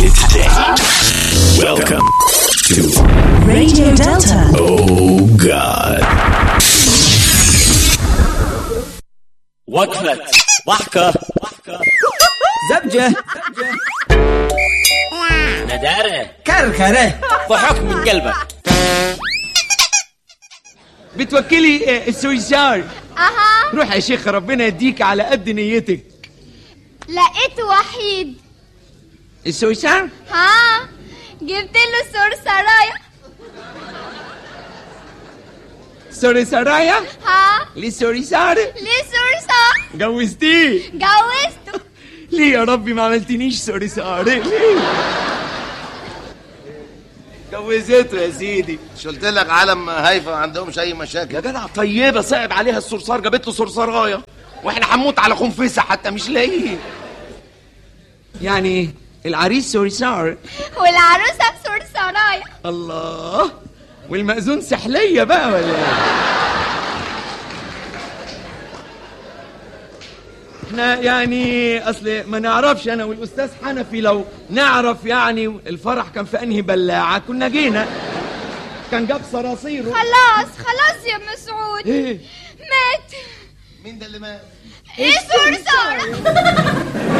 it today. Welcome to Radio Delta. Oh God. وقفة ضحكة زبجة ندارة كركرة ضحك من قلبك بتوكلي آه، السويسار اها روح يا شيخ ربنا يديك على قد نيتك لقيت وحيد السويسار ها جبت له سور سرايا سوري سرايا ها ليه سوري سار ليه سور سار جوزتيه جوزته ليه يا ربي ما عملتنيش سوري سار ليه جوزته يا سيدي مش قلت لك عالم هايفه ما عندهمش اي مشاكل يا جدع طيبه صعب عليها الصرصار جابت له صرصرايه واحنا هنموت على خنفسه حتى مش لاقيين يعني العريس سوريسار والعروسه سور سرايا الله والمأذون سحلية بقى ولا ايه؟ احنا يعني اصل ما نعرفش انا والاستاذ حنفي لو نعرف يعني الفرح كان في انهي بلاعه كنا جينا كان جاب صراصيره خلاص خلاص يا مسعود ايه مات مين ده اللي مات ايه سور سار